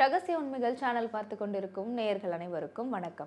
ரகசிய உண்மைகள் சேனல் பார்த்து கொண்டிருக்கும் நேயர்கள் அனைவருக்கும் வணக்கம்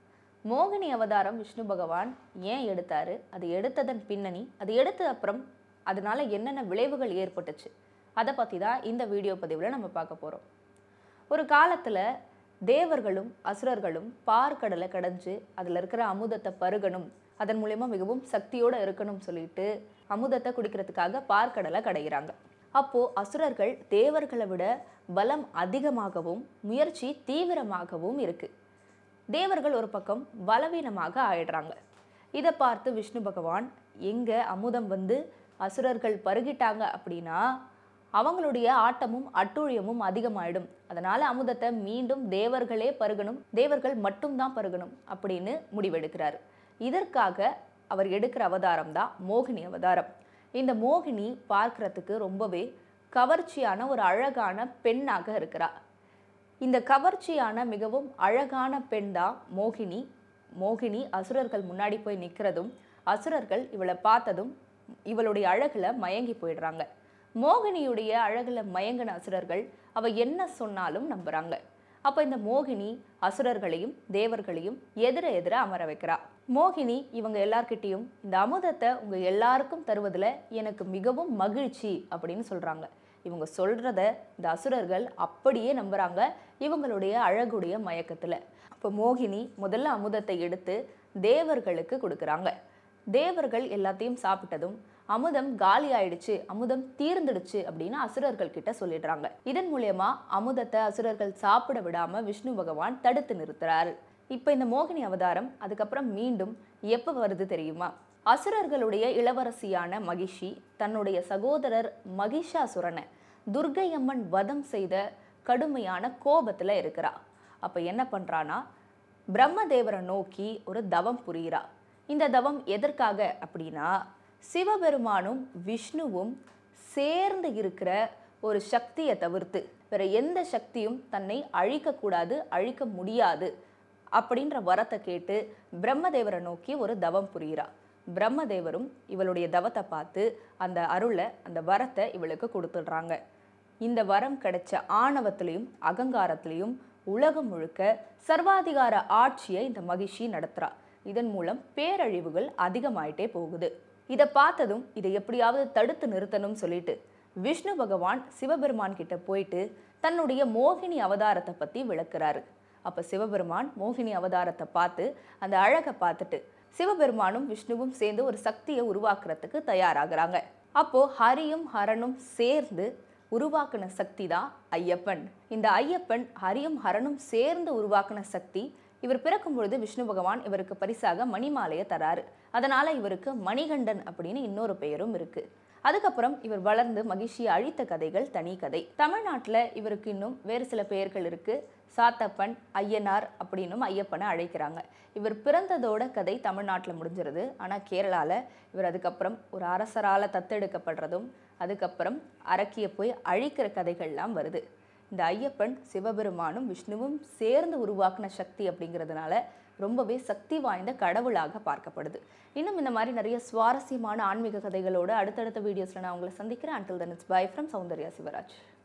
மோகினி அவதாரம் விஷ்ணு பகவான் ஏன் எடுத்தாரு அது எடுத்ததன் பின்னணி அது எடுத்த அப்புறம் அதனால என்னென்ன விளைவுகள் ஏற்பட்டுச்சு அதை பற்றி தான் இந்த வீடியோ பதிவில் நம்ம பார்க்க போகிறோம் ஒரு காலத்தில் தேவர்களும் அசுரர்களும் பார்க்கடலை கடைஞ்சு அதில் இருக்கிற அமுதத்தை பருகணும் அதன் மூலயமா மிகவும் சக்தியோடு இருக்கணும்னு சொல்லிட்டு அமுதத்தை குடிக்கிறதுக்காக பார்க்கடலை கடைகிறாங்க அப்போ அசுரர்கள் தேவர்களை விட பலம் அதிகமாகவும் முயற்சி தீவிரமாகவும் இருக்கு தேவர்கள் ஒரு பக்கம் பலவீனமாக ஆயிடுறாங்க இதை பார்த்து விஷ்ணு பகவான் எங்க அமுதம் வந்து அசுரர்கள் பருகிட்டாங்க அப்படின்னா அவங்களுடைய ஆட்டமும் அட்டூழியமும் அதிகமாயிடும் அதனால அமுதத்தை மீண்டும் தேவர்களே பருகணும் தேவர்கள் மட்டும்தான் பருகணும் அப்படின்னு முடிவெடுக்கிறாரு இதற்காக அவர் எடுக்கிற அவதாரம் தான் மோகினி அவதாரம் இந்த மோகினி பார்க்கறதுக்கு ரொம்பவே கவர்ச்சியான ஒரு அழகான பெண்ணாக இருக்கிறா இந்த கவர்ச்சியான மிகவும் அழகான பெண் தான் மோகினி மோகினி அசுரர்கள் முன்னாடி போய் நிற்கிறதும் அசுரர்கள் இவளை பார்த்ததும் இவளுடைய அழகுல மயங்கி போயிடுறாங்க மோகினியுடைய அழகுல மயங்கின அசுரர்கள் அவ என்ன சொன்னாலும் நம்புறாங்க அப்ப இந்த மோகினி அசுரர்களையும் தேவர்களையும் எதிர எதிர அமர வைக்கிறா மோகினி இவங்க எல்லார்கிட்டயும் இந்த அமுதத்தை உங்க எல்லாருக்கும் தருவதுல எனக்கு மிகவும் மகிழ்ச்சி அப்படின்னு சொல்றாங்க இவங்க சொல்றத இந்த அசுரர்கள் அப்படியே நம்புறாங்க இவங்களுடைய அழகுடைய மயக்கத்துல அப்போ மோகினி முதல்ல அமுதத்தை எடுத்து தேவர்களுக்கு கொடுக்குறாங்க தேவர்கள் எல்லாத்தையும் சாப்பிட்டதும் அமுதம் காலி ஆயிடுச்சு அமுதம் தீர்ந்துடுச்சு அப்படின்னு அசுரர்கள் கிட்ட சொல்லிடுறாங்க இதன் மூலியமா அமுதத்தை அசுரர்கள் சாப்பிட விடாம விஷ்ணு பகவான் தடுத்து நிறுத்துறாரு இப்போ இந்த மோகினி அவதாரம் அதுக்கப்புறம் மீண்டும் எப்போ வருது தெரியுமா அசுரர்களுடைய இளவரசியான மகிஷி தன்னுடைய சகோதரர் மகிஷாசுரனை துர்கை அம்மன் வதம் செய்த கடுமையான கோபத்துல இருக்கிறா அப்ப என்ன பண்றானா பிரம்மதேவரை நோக்கி ஒரு தவம் புரிகிறா இந்த தவம் எதற்காக அப்படின்னா சிவபெருமானும் விஷ்ணுவும் சேர்ந்து இருக்கிற ஒரு சக்தியை தவிர்த்து வேற எந்த சக்தியும் தன்னை அழிக்கக்கூடாது அழிக்க முடியாது அப்படின்ற வரத்தை கேட்டு பிரம்மதேவரை நோக்கி ஒரு தவம் புரிகிறா பிரம்மதேவரும் இவளுடைய தவத்தை பார்த்து அந்த அருளை அந்த வரத்தை இவளுக்கு கொடுத்துடுறாங்க இந்த வரம் கிடைச்ச ஆணவத்திலையும் அகங்காரத்திலையும் உலகம் முழுக்க சர்வாதிகார ஆட்சியை இந்த மகிழ்ச்சி நடத்துறா இதன் மூலம் பேரழிவுகள் அதிகமாயிட்டே போகுது இதை பார்த்ததும் இதை எப்படியாவது தடுத்து நிறுத்தணும்னு சொல்லிட்டு விஷ்ணு பகவான் சிவபெருமான் கிட்ட போயிட்டு தன்னுடைய மோகினி அவதாரத்தை பத்தி விளக்குறாரு அப்ப சிவபெருமான் மோகினி அவதாரத்தை பார்த்து அந்த அழகை பார்த்துட்டு சிவபெருமானும் விஷ்ணுவும் சேர்ந்து ஒரு சக்தியை உருவாக்குறதுக்கு தயாராகிறாங்க அப்போ ஹரியும் ஹரனும் சேர்ந்து உருவாக்குன சக்தி தான் ஐயப்பன் இந்த ஐயப்பன் ஹரியும் ஹரனும் சேர்ந்து உருவாக்குன சக்தி இவர் பிறக்கும் பொழுது விஷ்ணு பகவான் இவருக்கு பரிசாக மணிமாலையை தராரு அதனால இவருக்கு மணிகண்டன் அப்படின்னு இன்னொரு பெயரும் இருக்கு அதுக்கப்புறம் இவர் வளர்ந்து மகிழ்ச்சியை அழித்த கதைகள் தனி கதை தமிழ்நாட்டில் இவருக்கு இன்னும் வேறு சில பெயர்கள் இருக்கு சாத்தப்பன் ஐயனார் அப்படின்னும் ஐயப்பனை அழைக்கிறாங்க இவர் பிறந்ததோட கதை தமிழ்நாட்டில் முடிஞ்சிருது ஆனால் கேரளாவில் இவர் அதுக்கப்புறம் ஒரு அரசரால் தத்தெடுக்கப்படுறதும் அதுக்கப்புறம் அரக்கிய போய் அழிக்கிற கதைகள்லாம் வருது இந்த ஐயப்பன் சிவபெருமானும் விஷ்ணுவும் சேர்ந்து உருவாக்குன சக்தி அப்படிங்கிறதுனால ரொம்பவே சக்தி வாய்ந்த கடவுளாக பார்க்கப்படுது இன்னும் இந்த மாதிரி நிறைய சுவாரஸ்யமான ஆன்மீக கதைகளோட அடுத்தடுத்த வீடியோஸில் நான் உங்களை சந்திக்கிறேன் until then it's bye from Soundarya Shivraj